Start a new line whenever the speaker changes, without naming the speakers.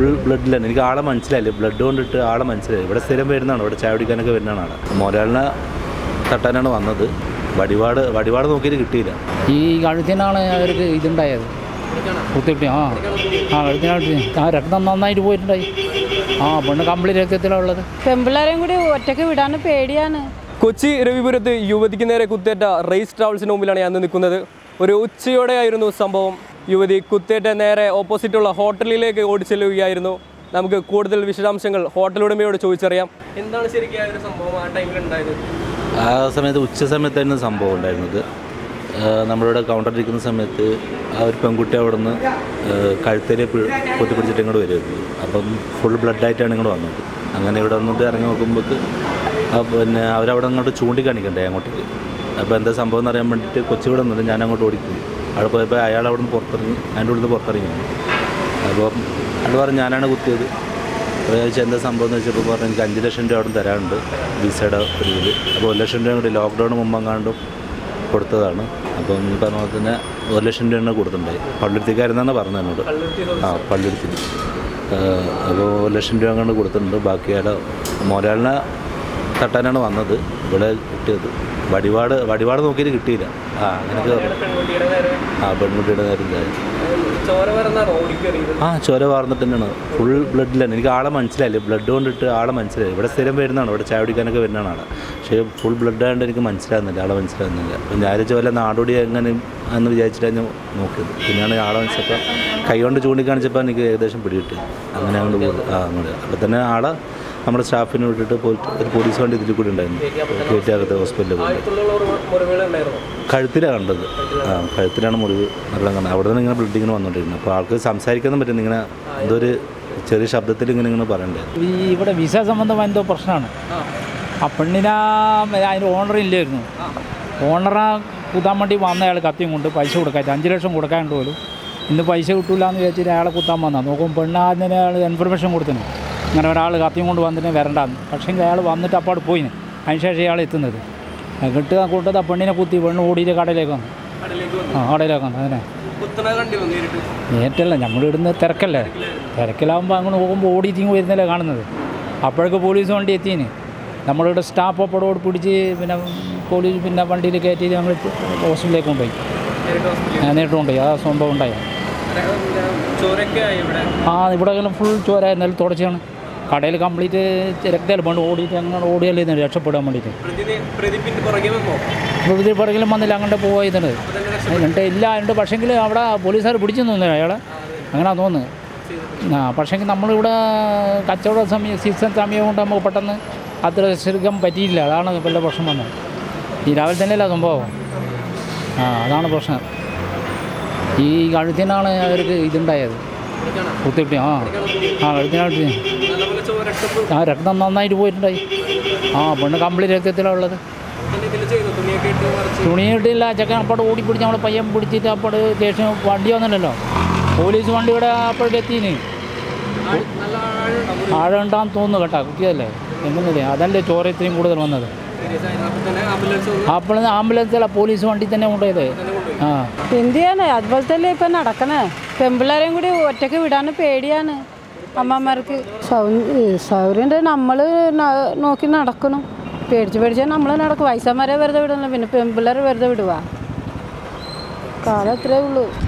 ബ്ലഡിലാണ് എനിക്ക് ആളെ മനസ്സിലായില്ല ബ്ലഡ് കൊണ്ടിട്ട് ആളെ മനസ്സിലായി ഇവിടെ സ്ഥിരം വരുന്നതാണ് ഇവിടെ ചായ കുടിക്കാനൊക്കെ വരുന്നതാണ് ആളെ മുതലാളിനെ തട്ടാനാണ് വന്നത് വടിപാട് വടിപാട് നോക്കിയിട്ട് കിട്ടിയില്ല
ഈ കഴുത്തിനാണ് അവർക്ക് ഇതുണ്ടായത് കുത്തിട്ടി ആ ആ കഴുത്തിനായിട്ട് ആ രക്തം നന്നായിട്ട് പോയിട്ടുണ്ടായി ആ പെണ്ണ് കമ്പിളി രക്തത്തിലുള്ളത്
പെമ്പിള്ളേരെയും കൂടി ഒറ്റക്ക് വിടാൻ പേടിയാണ്
കൊച്ചി രവിപുരത്ത് യുവതിക്ക് നേരെ കുത്തേറ്റ റേസ് ട്രാവൽസിന് മുമ്പിലാണ് ഞാൻ നിൽക്കുന്നത് ഒരു ഉച്ചയോടെയായിരുന്നു സംഭവം യുവതി കുത്തേറ്റ നേരെ ഓപ്പോസിറ്റുള്ള ഹോട്ടലിലേക്ക് ഓടിച്ചെല്ലുകയായിരുന്നു നമുക്ക് കൂടുതൽ വിശദാംശങ്ങൾ ഹോട്ടൽ ഉടമയോട് ചോദിച്ചറിയാം എന്താണ് ശരിക്കും ആ ഒരു സംഭവം ആ ടൈമിൽ ഉണ്ടായത്
ആ സമയത്ത് ഉച്ച സമയത്തായിരുന്നു സംഭവം ഉണ്ടായിരുന്നത് ആ, നമ്മളിവിടെ കൗണ്ടറിൽ ഇരിക്കുന്ന സമയത്ത് ആ ഒരു പെൺകുട്ടി അവിടെ നിന്ന് കഴുത്തേൽ പൊത്തിപ്പിടിച്ചിട്ട് ഇങ്ങോട്ട് വരുമായിരുന്നു അപ്പം ഫുൾ ബ്ലഡായിട്ടാണ് ഇങ്ങോട്ട് വന്നത് അങ്ങനെ ഇവിടെ വന്നിട്ട് ഇറങ്ങി നോക്കുമ്പോൾ പിന്നെ അവരവിടെ അങ്ങോട്ട് ചൂണ്ടിക്കാണിക്കണ്ടേ അങ്ങോട്ടേക്ക് അപ്പോൾ എന്താ സംഭവം എന്ന് അറിയാൻ വേണ്ടിയിട്ട് കൊച്ചു ഇവിടെ നിന്നിട്ട് ഞാൻ അങ്ങോട്ട് ഓടിപ്പോയി അവിടെ പോയപ്പോൾ അയാൾ അവിടെ നിന്ന് പുറത്തിറങ്ങി അതിൻ്റെ ഉള്ളിൽ നിന്ന് പുറത്തിറങ്ങി അപ്പം അയാൾ പറഞ്ഞു ഞാനാണ് കുത്തിയത് അപ്പോൾ ഞാൻ ചോദിച്ചാൽ എന്താ സംഭവം എന്ന് വെച്ചപ്പോൾ പറഞ്ഞു എനിക്ക് അഞ്ച് ലക്ഷം രൂപ അവിടെ നിന്ന് തരാനുണ്ട് വിസയുടെ ഒരു ഇതിൽ അപ്പോൾ ഒരു ലക്ഷം രൂപ കൂടി ലോക്ക്ഡൗൺ മുമ്പെങ്ങാണ്ടും കൊടുത്തതാണ് അപ്പം ഈ പറഞ്ഞ പോലെ തന്നെ ഒരു ലക്ഷം രൂപയാണ് കൊടുത്തിട്ടുണ്ടായി പള്ളിരുത്തിക്കാരെന്നാണ് പറഞ്ഞത് എന്നോട് ആ പള്ളിരുത്തി അപ്പോൾ ഒരു ലക്ഷം രൂപ അങ്ങോട്ട് കൊടുത്തിട്ടുണ്ട് ബാക്കി അയാളെ മുതലാളിനെ തട്ടാനാണ് വന്നത് ഇവിടെ കിട്ടിയത് വടിപാട് വടിപാട് നോക്കിയിട്ട് കിട്ടിയില്ല ആ അങ്ങനെയൊക്കെ
പെൺകുട്ടിയുടെ നേരെ
ആ പെൺകുട്ടിയുടെ നേരം ഇതായി
ചോര വരുന്നതാണ് ഓടിക്കറിയത്
ആ ചോര വാർന്നിട്ട് തന്നെയാണ് ഫുൾ ബ്ലഡിലാണ് എനിക്ക് ആളെ മനസ്സിലായില്ല ബ്ലഡ് കൊണ്ടിട്ട് ആളെ മനസ്സിലായി ഇവിടെ സ്ഥിരം വരുന്നതാണ് ഇവിടെ ചായ കുടിക്കാനൊക്കെ വരുന്നതാണ് ആളെ പക്ഷേ ഫുൾ ബ്ലഡ് ആയതുകൊണ്ട് എനിക്ക് മനസ്സിലാകുന്നില്ല ആളെ മനസ്സിലാകുന്നില്ല അപ്പം ഞാൻ ചോല നാടോടി എങ്ങനെ എന്ന് വിചാരിച്ചിട്ടാണ് ഞാൻ നോക്കിയത് പിന്നെയാണ് ആളെ മനസ്സിലപ്പോൾ കൈ കൊണ്ട് ചൂണ്ടിക്കാണിച്ചപ്പോൾ എനിക്ക് ഏകദേശം പിടികിട്ടി അങ്ങനെ അങ്ങോട്ട് പോയി ആ അങ്ങോട്ട് അപ്പോൾ തന്നെ ആളെ നമ്മുടെ സ്റ്റാഫിനെ വിട്ടിട്ട് പോയിട്ട് ഒരു പോലീസ് വണ്ടി ഇതിൽ കൂടി ഉണ്ടായിരുന്നു കയറ്റിയകത്ത് ഹോസ്പിറ്റലിൽ പോയി
ആഴത്തുള്ള മുറിവുകളുണ്ടായിരുന്നു
കഴുത്തിലാണ് കണ്ടത് ആ കഴുത്തിലാണ് മുറിവ് നല്ല കണ്ടത് അവിടെ നിന്ന് ഇങ്ങനെ ബ്ലഡ് ഇങ്ങനെ വന്നുകൊണ്ടിരുന്നത് അപ്പോൾ ആൾക്ക് സംസാരിക്കാനും പറ്റുന്നു ഇങ്ങനെ എന്തോ ഒരു ചെറിയ ശബ്ദത്തിൽ ഇങ്ങനെ ഇങ്ങനെ പറയണ്ടേ
ഈ ഇവിടെ വിസ സംബന്ധമായ എന്തോ പ്രശ്നമാണ് ആ പെണ്ണിനാ അതിൻ്റെ ഓണർ ഇല്ലായിരുന്നു ഓണറാ കുത്താൻ വേണ്ടി വന്ന അയാൾ കത്തിയും കൊണ്ട് പൈസ കൊടുക്കാൻ അഞ്ച് ലക്ഷം കൊടുക്കാണ്ട് പോലും ഇന്ന് പൈസ കിട്ടൂല എന്ന് വിചാരിച്ചിട്ട് അയാളെ കുത്താൻ വന്നാൽ നോക്കും പെണ്ണ് ആദ്യം അയാൾ ഇൻഫർമേഷൻ കൊടുത്തിന് ഇങ്ങനെ ഒരാൾ കത്തിയും കൊണ്ട് വന്നിട്ട് വരണ്ടാന്ന് പക്ഷേ അയാൾ വന്നിട്ട് അപ്പോൾ പോയിന് അതിന് ശേഷം ഇയാൾ എത്തുന്നത് കിട്ടുക കൂട്ടത് ആ പെണ്ണിനെ കുത്തി പെണ്ണ് ഓടിയിട്ട് കടയിലേക്ക് വന്നു
കടലിലേക്ക് വന്നു
ആ കടയിലേക്ക് വന്നു അതിനെ
കുത്തണ കണ്ടിരുന്നു നേരിട്ട്
നേരിട്ടല്ല നമ്മൾ ഇടുന്ന തിരക്കല്ലേ തിരക്കിലാകുമ്പോൾ അങ്ങോട്ട് പോകുമ്പോൾ ഓടിയിട്ടിങ് വരുന്നല്ലേ കാണുന്നത് അപ്പോഴേക്ക് പോലീസ് വണ്ടി എത്തിന് നമ്മളിവിടെ സ്റ്റാഫ് അപ്പോഴോട് പിടിച്ച് പിന്നെ പോലീസ് പിന്നെ വണ്ടിയിൽ കയറ്റി ഞങ്ങൾ ഹോസ്പിറ്റലിലേക്ക് കൊണ്ടുപോയി
നേരിട്ട് ഹോസ്പിറ്റലിൽ
ഞാൻ നേരിട്ട് കൊണ്ടുപോയി ആ സംഭവം ഉണ്ടായി
ചോരൊക്കെ ആയി ഇവിടെ
ആ ഇവിടെ ഫുൾ ചോര എന്നാലും തുടച്ചാണ് കടയിൽ കംപ്ലീറ്റ് രക്തയിൽ കൊണ്ട് ഓടിയിട്ട് അങ്ങനെ ഓടിയല്ലേ ഇരുന്നത് രക്ഷപ്പെടാൻ വേണ്ടിയിട്ട്
പ്രതിനെ പ്രതി പിന്നെ പുറകെ വന്നോ
ഇപ്പോൾ ഇതിൽ പുറകിലും വന്നില്ല അങ്ങോട്ട് പോയിരുന്നത് എന്നിട്ട് ഇല്ല എന്നിട്ട് പക്ഷേങ്കിൽ അവിടെ പോലീസുകാർ പിടിച്ചു തോന്നുന്നു അയാളെ അങ്ങനെ തോന്നുന്നു ആ പക്ഷേങ്കിൽ നമ്മളിവിടെ കച്ചവട സമയം സീസൺ സമയം കൊണ്ട് നമുക്ക് പെട്ടെന്ന് അത്ര ശരിക്കും പറ്റിയില്ല അതാണ് വലിയ പ്രശ്നം വന്നത് ഈ രാവിലെ തന്നെയല്ല സംഭവം ആ അതാണ് പ്രശ്നം ഈ കഴുത്തിനാണ് അവർക്ക് ഇതുണ്ടായത് കുത്തിട്ടി ആ ആ കഴുത്തിനായിട്ട്
നല്ലപോലെ ചോരട്ടപ്പ്
ആ രക്തം നന്നായിട്ട് പോയിട്ടുണ്ടായി ആ പെണ്ണ് കമ്പിളി രക്തത്തിലുള്ളത്
ഇതിൽ ചെയ്തു തുണിയൊക്കെ ഇട്ട് മറിച്ച്
തുണിയിട്ടില്ല ചെക്കൻ അപ്പോൾ ഓടി പിടിച്ച് നമ്മളെ പയ്യൻ പിടിച്ചിട്ട് അപ്പോൾ സ്റ്റേഷൻ വണ്ടി വന്നില്ലല്ലോ പോലീസ് വണ്ടി ഇവിടെ അപ്പോഴെത്തിന്
നല്ല ആഴുണ്ടാവും
ആഴുണ്ടാന്ന് തോന്നുന്നു കേട്ടോ കുട്ടിയല്ലേ എങ്ങനെയല്ലേ അതല്ലേ ചോര ഇത്രയും കൂടുതൽ വന്നത്
സീരിയസ് ആയിരുന്നു അപ്പോൾ തന്നെ ആംബുലൻസ് വന്നു
അപ്പോൾ ആംബുലൻസിലെ പോലീസ് വണ്ടി തന്നെ കൊണ്ടുപോയത് ആ
എന്ത് ചെയ്യാനേ അതുപോലെ തന്നെ ഇപ്പം നടക്കണേ പെമ്പിള്ളേരെയും കൂടി ഒറ്റക്ക് വിടാൻ പേടിയാണ് അമ്മമാർക്ക് സൗകര്യം നമ്മൾ നോക്കി നടക്കണം പേടിച്ച് പേടിച്ചാൽ നമ്മൾ നടക്കും വയസ്സന്മാരെ വെറുതെ വിടണം പിന്നെ പെമ്പിള്ളേരെ വെറുതെ വിടുക കാലം അത്രേ ഉള്ളൂ